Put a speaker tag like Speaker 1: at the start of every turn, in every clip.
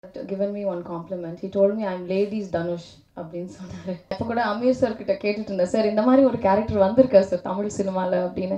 Speaker 1: given me one compliment. He told me I'm ladies Danush அப்படின்னு சொன்னாரு அப்போ கூட அமீர் சார் கிட்ட கேட்டுட்டு இருந்தேன் சார் இந்த மாதிரி ஒரு கேரக்டர் வந்திருக்கா சார் தமிழ் சினிமால அப்படின்னு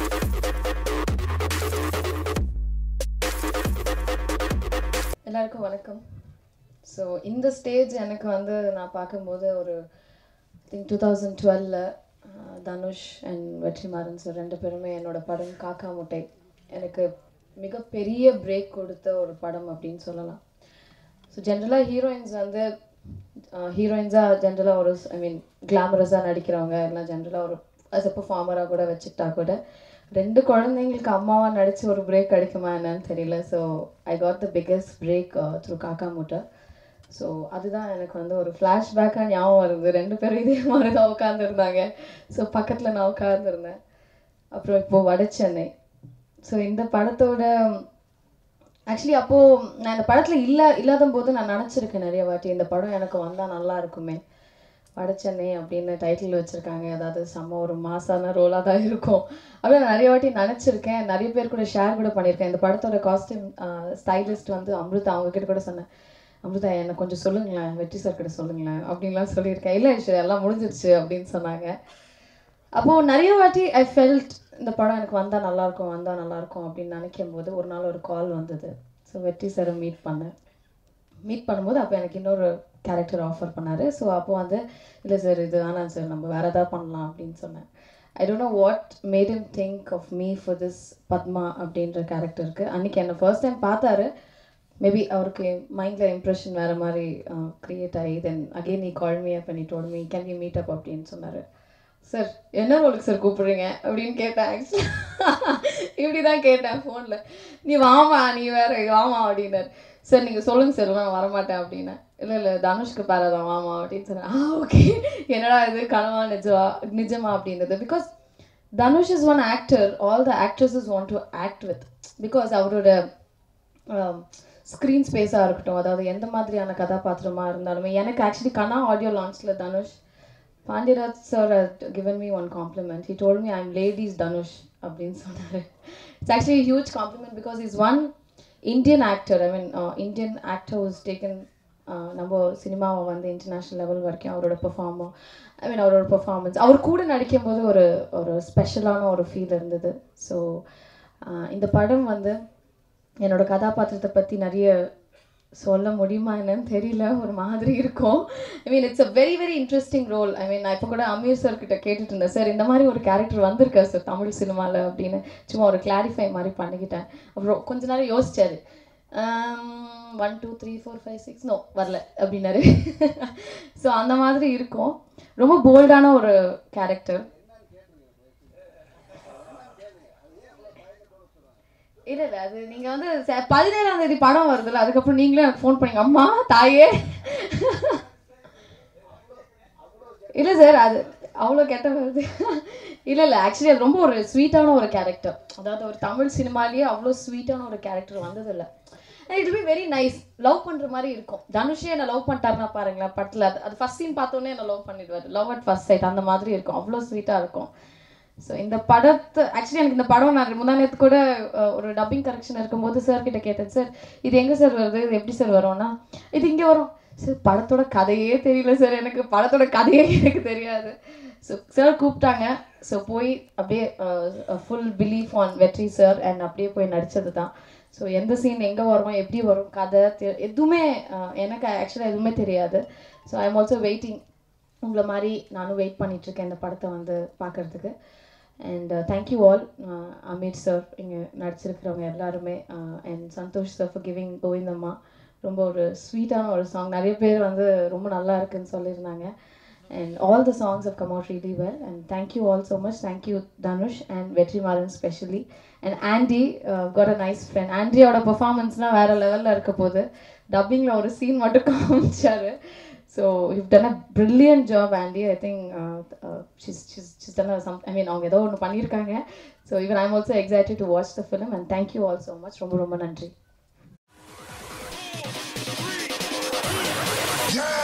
Speaker 1: எல்லாருக்கும் வணக்கம் ஸோ இந்த ஸ்டேஜ் எனக்கு வந்து நான் பார்க்கும்போது ஒரு திங்க் டூ தௌசண்ட் டுவெல்ல தனுஷ் அண்ட் வெற்றிமாறன் சார் ரெண்டு பேருமே என்னோட படம் காக்கா முட்டை எனக்கு மிகப்பெரிய பிரேக் கொடுத்த ஒரு படம் அப்படின்னு சொல்லலாம் ஸோ ஜென்ரலாக ஹீரோயின்ஸ் வந்து ஹீரோயின்ஸாக ஜென்ரலாக ஒரு ஐ மீன் கிளாமரஸாக நடிக்கிறவங்க எல்லாம் ஜென்ரலாக ஒரு அஸ் எ பர்ஃபார்மராக கூட வச்சுக்கிட்டா கூட ரெண்டு குழந்தைங்களுக்கு அம்மாவாக நடித்து ஒரு பிரேக் கிடைக்குமா என்னன்னு தெரியல so I got the biggest breakthrough Kaaka Muttai so அதுதான் எனக்கு வந்து ஒரு ஃப்ளாஷ்பேக்காக ஞாபகம் வருது ரெண்டு பேரும் இதே மாதிரி தான் உட்காந்துருந்தாங்க ஸோ பக்கத்தில் நான் உட்காந்துருந்தேன் அப்புறம் இப்போது வட சென்னை ஸோ இந்த படத்தோட ஆக்சுவலி அப்போது நான் இந்த படத்தில் இல்லை இல்லாத போது நான் நினச்சிருக்கேன் நிறைய வாட்டி இந்த படம் எனக்கு வந்தால் நல்லா இருக்குமே வடச்சென்னை அப்படின்னு டைட்டில் வச்சுருக்காங்க அதாவது செம்ம ஒரு மாசான ரோலாக தான் இருக்கும் அப்படியே நான் நிறைய வாட்டி நினச்சிருக்கேன் நிறைய பேர் கூட ஷேர் கூட பண்ணியிருக்கேன் இந்த படத்தோட காஸ்டியூம் ஸ்டைலிஸ்ட் வந்து அமிர்தா அவங்கக்கிட்ட கூட சொன்னேன் அமிர்தா என்னை கொஞ்சம் சொல்லுங்களேன் வெற்றி சார் கிட்ட சொல்லுங்களேன் அப்படின்லாம் சொல்லியிருக்கேன் இல்லை ஐஷு எல்லாம் முடிஞ்சிருச்சு அப்படின்னு சொன்னாங்க அப்போது நிறைய வாட்டி ஐ ஃபெல்ட் இந்த படம் எனக்கு வந்தால் நல்லாயிருக்கும் வந்தால் நல்லாயிருக்கும் அப்படின்னு நினைக்கும் போது ஒரு நாள் ஒரு கால் வந்தது ஸோ வெற்றி சாரை மீட் பண்ணேன் மீட் பண்ணும்போது அப்போ எனக்கு இன்னொரு கேரக்டர் ஆஃபர் பண்ணார் ஸோ அப்போ வந்து இல்லை சார் இது வேணாம் சார் நம்ம வேறு எதாவது பண்ணலாம் அப்படின்னு சொன்னேன் I don't know what made him think of me for this Padma அப்படின்ற கேரக்டருக்கு அன்றைக்கி என்னை ஃபர்ஸ்ட் டைம் பார்த்தாரு மேபி அவருக்கு மைண்டில் இம்ப்ரெஷன் வேறு மாதிரி க்ரியேட் ஆகி தென் அகெயின் நீ கால் மீ அப் நீ told me can you meet up அப்படின்னு சொன்னார் சார் என்ன ரோலுக்கு சார் கூப்பிடுறீங்க அப்படின்னு கேட்டேன் ஆக்சுவலாக இப்படி தான் கேட்டேன் ஃபோனில் நீ வாமா நீ வேற வாமா அப்படின்னாரு சார் நீங்கள் சொல்லுங்கள் சார் நான் வரமாட்டேன் அப்படின்னேன் இல்லை இல்லை தனுஷ்க்கு பேர தான் வாமா அப்படின்னு சொன்னேன் ஆ ஓகே என்னடா இது கனவா நிஜமா நிஜமா அப்படின்றது because Dhanush is one actor all the actresses want to act with because அவரோட ஸ்க்ரீன் ஸ்பேஸாக இருக்கட்டும் அதாவது எந்த மாதிரியான கதாபாத்திரமாக இருந்தாலுமே எனக்கு ஆக்சுவலி கனா ஆடியோ லான்ச்சில் Dhanush Pandiraj sir given me one compliment he told me I am ladies Dhanush அப்படின்னு சொன்னார் it's actually huge compliment because is one Indian actor I mean Indian actor was taken நம்ம சினிமாவை வந்து இன்டர்நேஷ்னல் லெவல் வரைக்கும் அவரோட பெர்ஃபார்மோ ஐ மீன் அவரோட பெர்ஃபார்மன்ஸ் அவர் கூட நடிக்கும் போது ஒரு ஒரு ஸ்பெஷலான ஒரு ஃபீல் இருந்தது ஸோ இந்த படம் வந்து என்னோட கதாபாத்திரத்தை பற்றி நிறைய சொல்ல முடியுமா என்னன்னு தெரியல ஒரு மாதிரி இருக்கும் I mean it's a very very interesting role I mean நான் இப்போ கூட அமீர் சார் கிட்ட கேட்டுட்டு இருந்தேன் சார் இந்த மாதிரி ஒரு கேரக்டர் வந்திருக்கா சார் தமிழ் சினிமாவில் அப்படின்னு சும்மா ஒரு கிளாரிஃபை மாதிரி பண்ணிக்கிட்டேன் அப்புறம் கொஞ்ச நேரம் யோசிச்சாரு one two three four five six no வரல அப்படின்னாரு ஸோ அந்த மாதிரி இருக்கும் ரொம்ப போல்டான ஒரு கேரக்டர் இல்ல இல்ல அது நீங்க வந்து பதினேழாம் தேதி படம் வருதுல்ல அதுக்கப்புறம் நீங்களே எனக்கு ஃபோன் பண்ணீங்க அம்மா தாயே இல்ல சார் அது அவ்வளோ கெட்ட வருது இல்ல இல்ல ஆக்சுவலி அது ரொம்ப ஒரு ஸ்வீட்டான ஒரு கேரக்டர் அதாவது ஒரு தமிழ் சினிமாலேயே அவ்வளோ ஸ்வீட்டான ஒரு கேரக்டர் வந்ததில்லை it be very nice love பண்ணுற மாதிரி இருக்கும் தனுஷே என்ன லவ் பண்ணிட்டாருன்னா பாருங்களேன் படத்தில் அது அது ஃபஸ்ட் சீன் பார்த்தோன்னே என்ன லவ் பண்ணிடுவார் லவ் அட் ஃபர்ஸ்ட் சைட் அந்த மாதிரி இருக்கும் அவ்வளோ ஸ்வீட்டாக இருக்கும் ஸோ இந்த படத்தை ஆக்சுவலி எனக்கு இந்த படம் நான் முந்தா நேரத்து கூட ஒரு டப்பிங் கரெக்ஷன் இருக்கும்போது சார் கிட்ட கேட்டேன் சார் இது எங்கே சார் வருது இது எப்படி சார் வரும்னா இது இங்கே வரும் சார் படத்தோட கதையே தெரியல சார் எனக்கு படத்தோட கதையே எனக்கு தெரியாது ஸோ சார் கூப்பிட்டாங்க ஸோ போய் அப்படியே full belief on Vetri sir and அப்படியே போய் நடித்தது தான் ஸோ எந்த சீன் எங்கே வரும் எப்படி வரும் கதை எதுவுமே எனக்கு ஆக்சுவலாக எதுவுமே தெரியாது so I am also waiting உங்களை மாதிரி நானும் வெயிட் பண்ணிகிட்ருக்கேன் இந்த படத்தை வந்து பார்க்குறதுக்கு and thank you all Aamir sir இங்கே நடிச்சிருக்கிறவங்க எல்லாருமே and Santhosh sir for giving Govindamma ரொம்ப ஒரு ஸ்வீட்டான ஒரு சாங் நிறைய பேர் வந்து ரொம்ப நல்லா இருக்குன்னு சொல்லியிருந்தாங்க and all the songs have come out really well and thank you all so much thank you Dhanush and Vetrimaaran specially and Andy got a nice friend ஆண்டியோட பர்ஃபார்மன்ஸ்னால் வேறு லெவலில் இருக்க போது டப்பிங்கில் ஒரு சீன் மட்டும் காமிச்சாரு so you done a brilliant job Andy I think she's done some I mean அவங்க ஏதோ ஒன்று பண்ணியிருக்காங்க so even I'm also excited to watch the film and thank you all so much ரொம்ப ரொம்ப நன்றி
Speaker 2: Yeah!